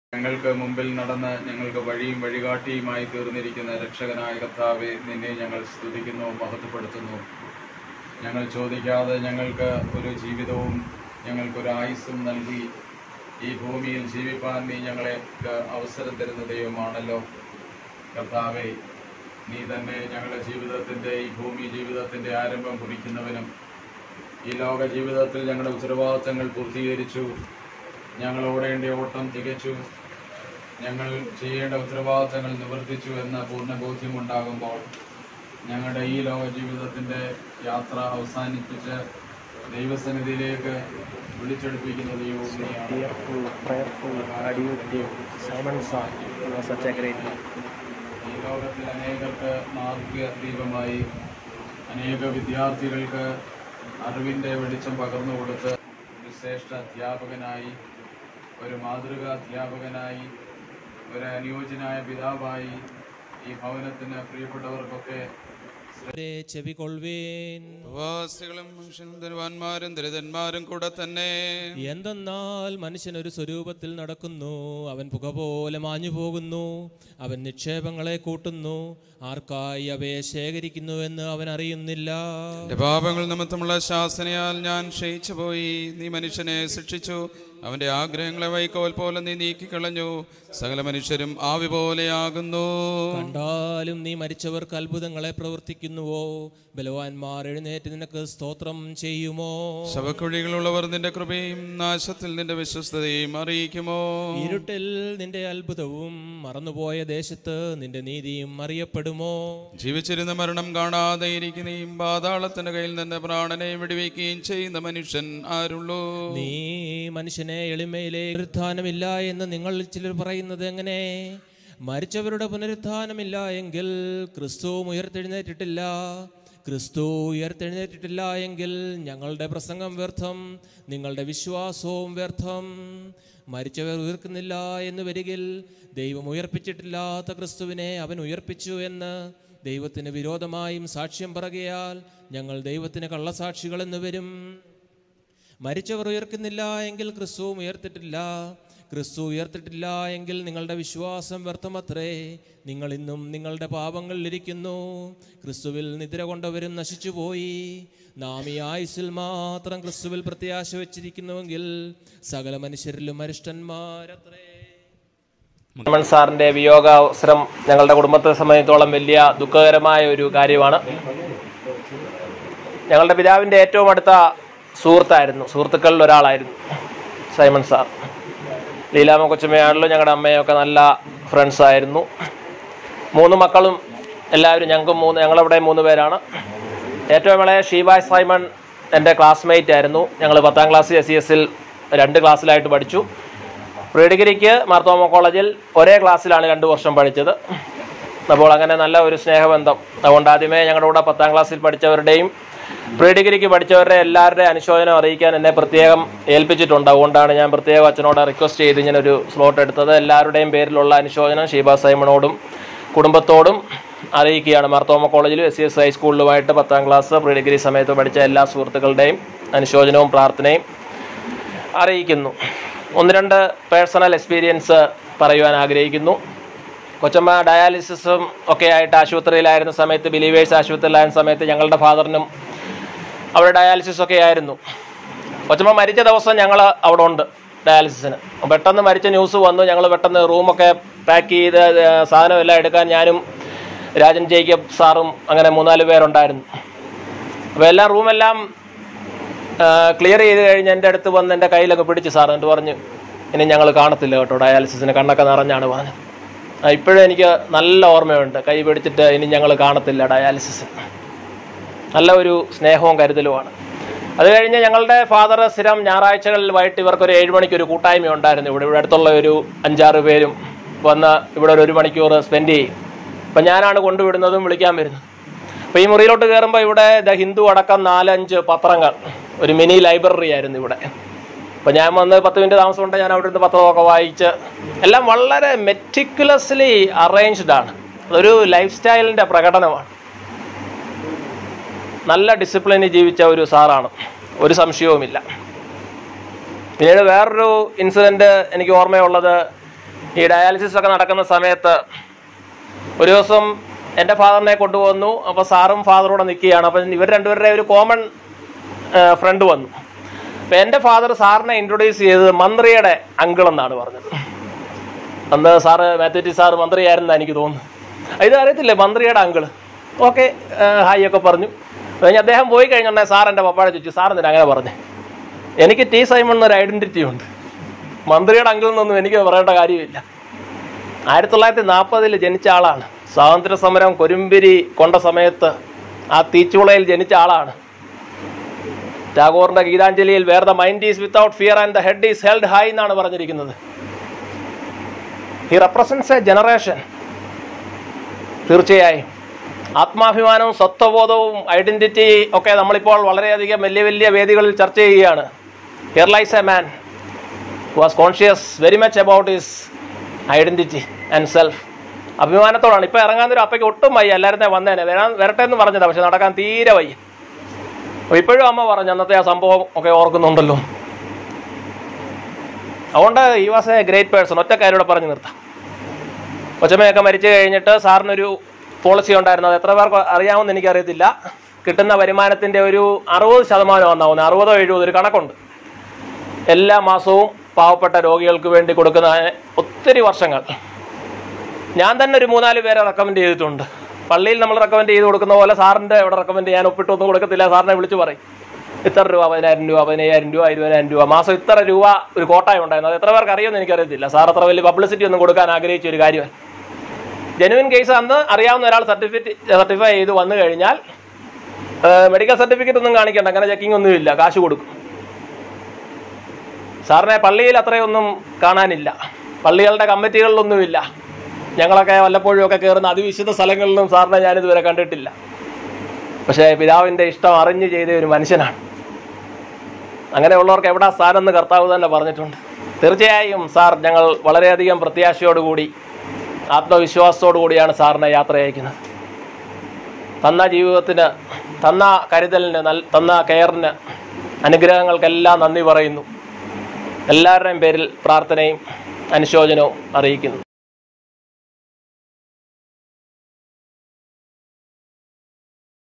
ഞങ്ങൾക്ക് മുമ്പിൽ നടന്ന് ഞങ്ങൾക്ക് വഴിയും വഴികാട്ടിയുമായി തീർന്നിരിക്കുന്ന രക്ഷകനായ കർത്താവെ നിന്നെ ഞങ്ങൾ സ്തുതിക്കുന്നു മഹത്വപ്പെടുത്തുന്നു ഞങ്ങൾ ചോദിക്കാതെ ഞങ്ങൾക്ക് ഒരു ജീവിതവും ഞങ്ങൾക്കൊരു ആയുസ്സും നൽകി ഈ ഭൂമിയിൽ ജീവിപ്പാൻ നീ ഞങ്ങളെ അവസരം തരുന്ന ദൈവമാണല്ലോ കർത്താവെ നീ തന്നെ ഞങ്ങളുടെ ജീവിതത്തിൻ്റെ ഈ ഭൂമി ജീവിതത്തിൻ്റെ ആരംഭം കുറിക്കുന്നവനും ഈ ലോക ജീവിതത്തിൽ ഞങ്ങളുടെ ഉത്തരവാദിത്തങ്ങൾ പൂർത്തീകരിച്ചു ഞങ്ങൾ ഓടേണ്ട ഓട്ടം തികച്ചു ഞങ്ങൾ ചെയ്യേണ്ട ഉത്തരവാദിത്തങ്ങൾ നിവർത്തിച്ചു എന്ന പൂർണ്ണ ബോധ്യമുണ്ടാകുമ്പോൾ ഞങ്ങളുടെ ഈ ലോക ജീവിതത്തിൻ്റെ യാത്ര അവസാനിപ്പിച്ച് ദൈവസന്നിധിയിലേക്ക് വിളിച്ചെടുപ്പിക്കുന്ന ദൈവവും നീയാണ് Tearful, prayerful, adjutive, Simon Sir was such a great man. ഈ ലോകത്തിൽ അനേകർക്ക് മാർഗ ദീപമായി അനേക വിദ്യാർത്ഥികൾക്ക് അറിവിൻ്റെ വെളിച്ചം പകർന്നു കൊടുത്ത് ഒരു ശ്രേഷ്ഠ അധ്യാപകനായി ഒരു മാതൃക അധ്യാപകനായി ഒരു അനുയോജ്യനായ പിതാവായി ഈ ഭവനത്തിന് പ്രിയപ്പെട്ടവർക്കൊക്കെ അവരെ ചെവികൊള്ളുവേൻ പ്രവാസികളും ധനവാന്മാരും ദരിദ്രന്മാരും കൂടെ തന്നെ എന്തെന്നാൽ മനുഷ്യൻ ഒരു സ്വരൂപത്തിൽ നടക്കുന്നു അവൻ പുക പോലെ മാഞ്ഞു പോകുന്നു അവൻ നിക്ഷേപങ്ങളെ കൂട്ടുന്നു ആർക്കായി അവയെ ശേഖരിക്കുന്നുവെന്ന് അവൻ അറിയുന്നില്ല എന്റെ പാപങ്ങൾ നിമിത്തമുള്ള ശാസനയാൽ ഞാൻ ക്ഷയിച്ചു പോയി നീ മനുഷ്യനെ ശിക്ഷിച്ചു അവന്റെ ആഗ്രഹങ്ങളെ വൈക്കോൽ പോലെ നീ നീക്കിക്കളഞ്ഞു സകല മനുഷ്യരും ആവി പോലെയാകുന്നു കണ്ടാലും നീ മരിച്ചവർക്ക് അത്ഭുതങ്ങളെ പ്രവർത്തിക്കുന്നുവോ ബലവാന്മാർ എഴുന്നേറ്റ് നിനക്ക് സ്തോത്രം ചെയ്യുമോ ശവക്കുഴികളുള്ളവർ നിന്റെ കൃപയും നാശത്തിൽ നിന്റെ വിശ്വസ്തതയും അറിയിക്കുമോ ഇരുട്ടിൽ നിന്റെ അത്ഭുതവും മറന്നുപോയ ദേശത്ത് നിന്റെ നീതിയും അറിയപ്പെടുമോ ജീവിച്ചിരുന്ന മരണം കാണാതെ ഇരിക്കുകയും പാതാളത്തിന്റെ കയ്യിൽ നിന്ന് പ്രാണനെ വിടുവിക്കുകയും ചെയ്യുന്ന മനുഷ്യൻ ആരുള്ളൂ നീ മനുഷ്യനെ എളിമയിലെ പുനരുത്ഥാനമില്ല എന്ന് നിങ്ങൾ ചിലർ പറയുന്നത് എങ്ങനെ മരിച്ചവരുടെ പുനരുത്ഥാനമില്ല എങ്കിൽ ക്രിസ്തുവും ഉയർത്തെഴുന്നേറ്റിട്ടില്ല ക്രിസ്തു ഉയർത്തെഴുന്നേറ്റിട്ടില്ല എങ്കിൽ ഞങ്ങളുടെ പ്രസംഗം വ്യർത്ഥം നിങ്ങളുടെ വിശ്വാസവും വ്യർത്ഥം മരിച്ചവർ ഉയർക്കുന്നില്ല എന്ന് വരികിൽ ദൈവം ഉയർപ്പിച്ചിട്ടില്ലാത്ത ക്രിസ്തുവിനെ അവൻ ഉയർപ്പിച്ചു എന്ന് ദൈവത്തിന് വിരോധമായും സാക്ഷ്യം പറയുകയാൽ ഞങ്ങൾ ദൈവത്തിന് കള്ളസാക്ഷികളെന്ന് വരും മരിച്ചവർ ഉയർക്കുന്നില്ല എങ്കിൽ ക്രിസ്തുവും ഉയർത്തിട്ടില്ല ക്രിസ്തു ഉയർത്തിട്ടില്ല എങ്കിൽ നിങ്ങളുടെ വിശ്വാസം വ്യർത്ഥമത്രേ നിങ്ങൾ ഇന്നും നിങ്ങളുടെ പാപങ്ങളിലിരിക്കുന്നു ക്രിസ്തുവിൽ നിദ്ര കൊണ്ടവരും നശിച്ചുപോയി നാം ഈ ആയുസ്സിൽ മാത്രം ക്രിസ്തുവിൽ പ്രത്യാശ വച്ചിരിക്കുന്നുവെങ്കിൽ സകല മനുഷ്യരിലും അരിഷ്ടന്മാരത്രേ സൈമൺ സാറിന്റെ വിയോഗാവസരം ഞങ്ങളുടെ കുടുംബത്തെ സംബന്ധിച്ചോളം വലിയ ദുഃഖകരമായ ഒരു കാര്യമാണ് ഞങ്ങളുടെ പിതാവിന്റെ ഏറ്റവും അടുത്ത സുഹൃത്തായിരുന്നു സുഹൃത്തുക്കളിൽ ഒരാളായിരുന്നു സൈമൺ സാർ ലീലാമ്മ കൊച്ചുമ്മയാണല്ലോ ഞങ്ങളുടെ അമ്മയൊക്കെ നല്ല ഫ്രണ്ട്സ് ആയിരുന്നു മൂന്ന് മക്കളും എല്ലാവരും ഞങ്ങൾക്കും മൂന്ന് ഞങ്ങളവിടെ മൂന്ന് പേരാണ് ഏറ്റവും ഇളയ ഷീബായ് സൈമൺ എൻ്റെ ക്ലാസ്മേറ്റ് ആയിരുന്നു ഞങ്ങൾ പത്താം ക്ലാസ് എസ് സി എസിൽ രണ്ട് ക്ലാസ്സിലായിട്ട് പഠിച്ചു പ്രീ ഡിഗ്രിക്ക് മാർത്തോമ കോളേജിൽ ഒരേ ക്ലാസ്സിലാണ് രണ്ട് വർഷം പഠിച്ചത് അപ്പോൾ അങ്ങനെ നല്ല ഒരു സ്നേഹബന്ധം അതുകൊണ്ട് ആദ്യമേ ഞങ്ങളുടെ കൂടെ പത്താം ക്ലാസ്സിൽ പഠിച്ചവരുടെയും പ്രീ ഡിഗ്രിക്ക് പഠിച്ചവരുടെ എല്ലാവരുടെയും അനുശോചനം അറിയിക്കാൻ എന്നെ പ്രത്യേകം ഏൽപ്പിച്ചിട്ടുണ്ട് അതുകൊണ്ടാണ് ഞാൻ പ്രത്യേകം അച്ഛനോട് റിക്വസ്റ്റ് ചെയ്ത് ഇങ്ങനെ ഒരു സ്ലോട്ട് എടുത്തത് എല്ലാവരുടെയും പേരിലുള്ള അനുശോചനം ഷീബ സൈമണോടും കുടുംബത്തോടും അറിയിക്കുകയാണ് മാർത്തോമ കോളേജിലും എസ് സി എസ് ഹൈസ്കൂളിലുമായിട്ട് പത്താം ക്ലാസ് പ്രീ ഡിഗ്രി സമയത്ത് പഠിച്ച എല്ലാ സുഹൃത്തുക്കളുടെയും അനുശോചനവും പ്രാർത്ഥനയും അറിയിക്കുന്നു ഒന്ന് രണ്ട് പേഴ്സണൽ എക്സ്പീരിയൻസ് പറയുവാൻ ആഗ്രഹിക്കുന്നു കൊച്ചമ്മ ഡയാലിസിസും ഒക്കെ ആയിട്ട് ആശുപത്രിയിലായിരുന്ന സമയത്ത് ബിലീവേഴ്സ് ആശുപത്രിയിലായിരുന്ന സമയത്ത് ഞങ്ങളുടെ ഫാദറിനും അവിടെ ഡയാലിസിസ് ഒക്കെ ആയിരുന്നു കൊച്ചമ്മ മരിച്ച ദിവസം ഞങ്ങൾ അവിടെ ഉണ്ട് ഡയാലിസിസിന് പെട്ടെന്ന് മരിച്ച ന്യൂസ് വന്നു ഞങ്ങൾ പെട്ടെന്ന് റൂമൊക്കെ പാക്ക് ചെയ്ത് ഏർ സാധനം എല്ലാം എടുക്കാൻ ഞാനും രാജൻ ജേക്കബ് സാറും അങ്ങനെ മൂന്നാല് പേരുണ്ടായിരുന്നു അപ്പോൾ എല്ലാം റൂമെല്ലാം ക്ലിയർ ചെയ്ത് കഴിഞ്ഞ് എൻ്റെ അടുത്ത് വന്ന് എൻ്റെ കയ്യിലൊക്കെ പിടിച്ച് സാർ എന്നിട്ട് പറഞ്ഞു ഇനി ഞങ്ങൾ കാണത്തില്ല കേട്ടോ ഡയാലിസിസിന് കണ്ണൊക്കെ നിറഞ്ഞാണ് പറഞ്ഞത് ആ, ഇപ്പോഴും എനിക്ക് നല്ല ഓർമ്മയുണ്ട് കൈ പിടിച്ചിട്ട് ഇനി ഞങ്ങൾ കാണത്തില്ല ഡയാലിസിസ് നല്ല ഒരു സ്നേഹവും കരുതലുമാണ് അത് കഴിഞ്ഞ് ഞങ്ങളുടെ ഫാദർ സ്ഥിരം ഞായറാഴ്ചകളിൽ വൈകിട്ട് ഇവർക്കൊരു ഏഴ് മണിക്ക് ഒരു കൂട്ടായ്മ ഉണ്ടായിരുന്നു ഇവിടെ ഇവിടെ അടുത്തുള്ള ഒരു അഞ്ചാറ് പേരും വന്ന് ഇവിടെ ഒരു ഒരു മണിക്കൂർ സ്പെൻഡ് ചെയ്യും അപ്പം ഞാനാണ് കൊണ്ടുവിടുന്നതും വിളിക്കാൻ വരുന്നത് അപ്പോൾ ഈ മുറിയിലോട്ട് കയറുമ്പോൾ ഇവിടെ ദ ഹിന്ദു അടക്കം നാലഞ്ച് പത്രങ്ങൾ ഒരു മിനി ലൈബ്രറി ആയിരുന്നു ഇവിടെ അപ്പോൾ ഞാൻ വന്ന് പത്ത് മിനിറ്റ് താമസം കൊണ്ട് ഞാൻ അവിടെ നിന്ന് പത്രമൊക്കെ വായിച്ച് എല്ലാം വളരെ മെറ്റിക്കുലസ്ലി അറേഞ്ച്ഡ് ആണ് അതൊരു ലൈഫ് സ്റ്റൈലിൻ്റെ പ്രകടനമാണ് നല്ല ഡിസിപ്ലിനിൽ ജീവിച്ച ഒരു സാറാണ് ഒരു സംശയവുമില്ല പിന്നീട് വേറൊരു ഇൻസിഡൻറ്റ് എനിക്ക് ഓർമ്മയുള്ളത് ഈ ഡയാലിസിസ് ഒക്കെ നടക്കുന്ന സമയത്ത് ഒരു ദിവസം എൻ്റെ ഫാദറിനെ കൊണ്ടുവന്നു അപ്പോൾ സാറും ഫാദറൂടെ നിൽക്കുകയാണ് അപ്പം ഇവർ രണ്ടുപേരുടെ ഒരു കോമൺ ഫ്രണ്ട് വന്നു അപ്പം എൻ്റെ ഫാദർ സാറിനെ ഇൻട്രൊഡ്യൂസ് ചെയ്തത് മന്ത്രിയുടെ അങ്കിൾ എന്നാണ് പറഞ്ഞത് അന്ന് സാറ് മാത്യറ്റി സാറ് മന്ത്രിയായിരുന്നാണ് എനിക്ക് തോന്നുന്നു ഇത് അറിയത്തില്ലേ മന്ത്രിയുടെ അങ്കിള് ഓക്കെ ഹായ് ഒക്കെ പറഞ്ഞു അത് കഴിഞ്ഞ് അദ്ദേഹം പോയി കഴിഞ്ഞുണ്ടെ സാർ എൻ്റെ പപ്പാടെ ചോദിച്ചു സാർ എന്തിനാ അങ്ങനെ പറഞ്ഞു എനിക്ക് ടി സൈമൺ എന്നൊരു ഐഡൻറ്റിറ്റി ഉണ്ട് മന്ത്രിയുടെ അങ്കിൾ എന്നൊന്നും എനിക്ക് പറയേണ്ട കാര്യമില്ല ആയിരത്തി തൊള്ളായിരത്തി നാൽപ്പതിൽ ജനിച്ച ആളാണ് സ്വാതന്ത്ര്യ സമരം കൊരുമ്പിരി കൊണ്ട സമയത്ത് ആ തീച്ചുളയിൽ ജനിച്ച ആളാണ് ടാഗോറിന്റെ ഗീതാഞ്ജലിയിൽ where the mind is without fear and the head is held high എന്നാണ് പറഞ്ഞിരിക്കുന്നത് ഹി റെപ്രസെൻറ്റ്സ് എ ജനറേഷൻ തീർച്ചയായും ആത്മാഭിമാനവും സ്വത്വബോധവും ഐഡന്റിറ്റി ഒക്കെ നമ്മളിപ്പോൾ വളരെയധികം വലിയ വലിയ വേദികളിൽ ചർച്ച ചെയ്യുകയാണ് here lies a man was conscious very much about his identity and self അഭിമാനത്തോടാണ് ഇപ്പം ഇറങ്ങാനൊരു അപ്പയ്ക്ക് ഒട്ടും വയ്യ എല്ലാവരും വന്നേനെ വരാൻ വരട്ടെ എന്ന് പറഞ്ഞതാ പക്ഷെ നടക്കാൻ തീരെ വയ്യ അപ്പോൾ ഇപ്പോഴും അമ്മ പറഞ്ഞു അന്നത്തെ ആ സംഭവം ഒക്കെ ഓർക്കുന്നുണ്ടല്ലോ അതുകൊണ്ട് ഈ വാസ് എ ഗ്രേറ്റ് പേഴ്സൺ ഒറ്റ കാര്യോടെ പറഞ്ഞു നിർത്താം കൊച്ചമ്മയൊക്കെ മരിച്ചു കഴിഞ്ഞിട്ട് സാറിനൊരു പോളിസി ഉണ്ടായിരുന്നു അത് എത്ര പേർക്ക് അറിയാമെന്ന് എനിക്കറിയത്തില്ല കിട്ടുന്ന വരുമാനത്തിൻ്റെ ഒരു അറുപത് ശതമാനം എന്നാവുന്നത് അറുപതോ എഴുപതോ ഒരു കണക്കുണ്ട് എല്ലാ മാസവും പാവപ്പെട്ട രോഗികൾക്ക് വേണ്ടി കൊടുക്കുന്ന ഒത്തിരി വർഷങ്ങൾ ഞാൻ തന്നെ ഒരു മൂന്നാല് പേരെ റെക്കമെൻഡ് ചെയ്തിട്ടുണ്ട് പള്ളിയിൽ നമ്മൾ റെക്കമെൻഡ് ചെയ്ത് കൊടുക്കുന്ന പോലെ സാറിൻ്റെ ഇവിടെ റെക്കമെൻഡ് ചെയ്യാൻ ഒപ്പിട്ടൊന്നും കൊടുക്കത്തില്ല സാറിനെ വിളിച്ച് പറയും ഇത്ര രൂപ പതിനായിരം രൂപ പതിനയ്യായിരം രൂപ ഇരുപതിനായിരം രൂപ മാസം ഇത്ര രൂപ ഒരു കോട്ടായം ഉണ്ടായിരുന്നു അത് എത്ര പേർക്ക് അറിയുമെന്ന് എനിക്കറിയത്തില്ല സാർ അത്ര വലിയ പബ്ലിസിറ്റി ഒന്നും കൊടുക്കാൻ ആഗ്രഹിച്ച ഒരു കാര്യമാണ് ജെനുവിൻ കേസ് അന്ന് അറിയാവുന്ന ഒരാൾ സർട്ടിഫിക്കറ്റ് സർട്ടിഫൈ ചെയ്ത് വന്നു കഴിഞ്ഞാൽ മെഡിക്കൽ സർട്ടിഫിക്കറ്റ് ഒന്നും കാണിക്കണ്ട അങ്ങനെ ചെക്കിംഗ് ഒന്നുമില്ല കാശ് കൊടുക്കും സാറിനെ പള്ളിയിൽ അത്രയൊന്നും കാണാനില്ല പള്ളികളുടെ കമ്മിറ്റികളിലൊന്നുമില്ല ഞങ്ങളൊക്കെ വല്ലപ്പോഴും ഒക്കെ കയറുന്ന അതിവിശുദ്ധ സ്ഥലങ്ങളിലും സാറിനെ ഞാനിതുവരെ കണ്ടിട്ടില്ല പക്ഷേ പിതാവിൻ്റെ ഇഷ്ടം അറിഞ്ഞ് ചെയ്ത ഒരു മനുഷ്യനാണ് അങ്ങനെയുള്ളവർക്ക് എവിടെ സ്ഥാനം എന്ന് കർത്താവ് തന്നെ പറഞ്ഞിട്ടുണ്ട് തീർച്ചയായും സാർ ഞങ്ങൾ വളരെയധികം പ്രത്യാശയോടുകൂടി ആത്മവിശ്വാസത്തോടു കൂടിയാണ് സാറിനെ യാത്ര അയക്കുന്നത് തന്ന ജീവിതത്തിന് തന്ന കരുതലിന് നൽ തന്ന കെയറിന് അനുഗ്രഹങ്ങൾക്കെല്ലാം നന്ദി പറയുന്നു എല്ലാവരുടെയും പേരിൽ പ്രാർത്ഥനയും അനുശോചനവും അറിയിക്കുന്നു